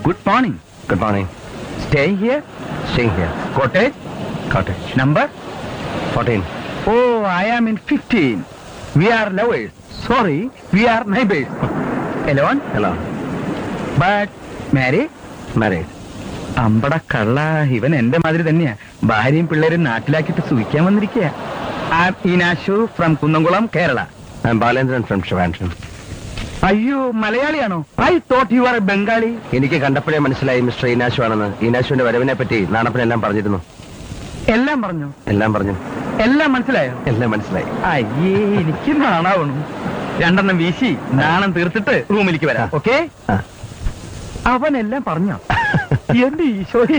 Good morning good morning staying here staying here cottage cottage number fourteen oh I am in fifteen we are lovers sorry we are neighbours alone hello but marry married അമ്പട കള്ള ഇവൻ എന്റെ മാതിരി തന്നെയാ ഭാര്യയും പിള്ളേരും നാട്ടിലാക്കിയിട്ട് സുഖിക്കാൻ വന്നിരിക്കുക Inashu from Kunnamkulam Kerala I'm Balendran from Trivandrum അയ്യോ മലയാളിയാണോ I thought you are Bengali എനിക്ക് കണ്ടപ്പോഴേ മനസ്സിലായി മിസ്റ്റർ ഈനാശു ആണെന്ന് ഈനാശുവിന്റെ വരവിനെ പറ്റി നാണപ്പനെല്ലാം പറഞ്ഞിരുന്നു എല്ലാം പറഞ്ഞു എല്ലാം പറഞ്ഞു എല്ലാം മനസ്സിലായോ എല്ലാം മനസ്സിലായി അയ്യേ എനിക്ക് നാണാവണു രണ്ടെണ്ണം വീശി നാണം തീർത്തിട്ട് റൂമിലേക്ക് വരാം ഓക്കെ ആ. അവനെല്ലാം പറഞ്ഞോ എന്റെ ഈശോയെ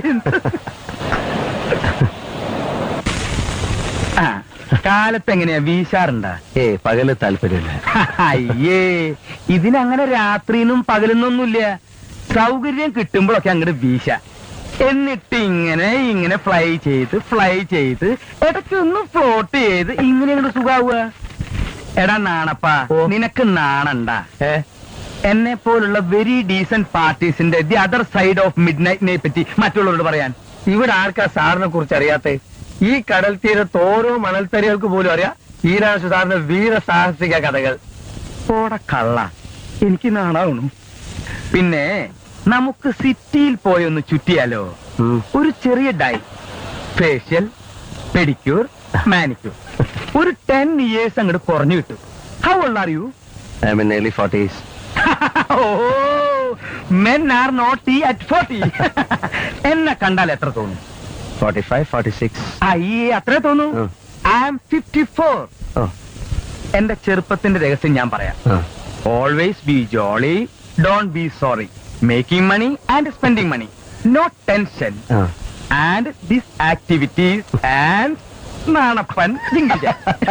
ആ കാലത്ത് എങ്ങനെയാ വീശാറുണ്ടാ ഏ പകല് താല്പര്യമില്ല അയ്യേ ഇതിനങ്ങനെ രാത്രിന്നും പകലൊന്നൊന്നുമില്ല സൗകര്യം കിട്ടുമ്പോഴൊക്കെ അങ്ങോട്ട് വീശ എന്നിട്ട് ഇങ്ങനെ ഇങ്ങനെ ഫ്ലൈ ചെയ്ത് ഫ്ലൈ ചെയ്ത് ഇടയ്ക്കൊന്ന് ഫ്ലോട്ട് ചെയ്ത് ഇങ്ങനെ അങ്ങോട്ട് സുഖാവുക എടാ നാണപ്പ ഓ. നിനക്ക് നാണണ്ട ഏ എന്നെ പോലുള്ള വെരി ഡീസന്റ് പാർട്ടീസിന്റെ the other side of mid നൈറ്റിനെ പറ്റി മറ്റുള്ളവരോട് പറയാൻ ഇവിടെ ആർക്കാ സാറിനെ കുറിച്ച് അറിയാത്തെ ഈ കടൽ തീരത്ത് ഓരോ മണൽത്തരികൾക്ക് പോലും അറിയാം ഈനാശു സാറിന്റെ വീര സാഹസിക കഥകൾ പോട കള്ള എനിക്ക് നാണാവണു പിന്നെ നമുക്ക് സിറ്റിയിൽ പോയി ഒന്ന് ചുറ്റിയാലോ ഉം. ഒരു ചെറിയ ഡൈ ഫേഷ്യൽ പെഡിക്യൂർ മാനിക്യൂർ ഒരു ടെൻ ഇയേഴ്സ് അങ്ങോട്ട് കുറഞ്ഞു കിട്ടും how old are you I'm in early forties oh men are not ഈ അറ്റ് ഫോർട്ടി എന്നെ കണ്ടാൽ എത്ര തോന്നും ഫോർട്ടി ഫൈവ് ഫോർട്ടി സിക്സ് അയ്യേ അത്രേ തോന്നൂ ഉം. I am fifty four oh എന്റെ ചെറുപ്പത്തിന്റെ രഹസ്യം ഞാൻ പറയാം ആ. Always be jolly don't be sorry making money and spending money no tension ആ. And this activities and Nanappan ജിങ്കിജ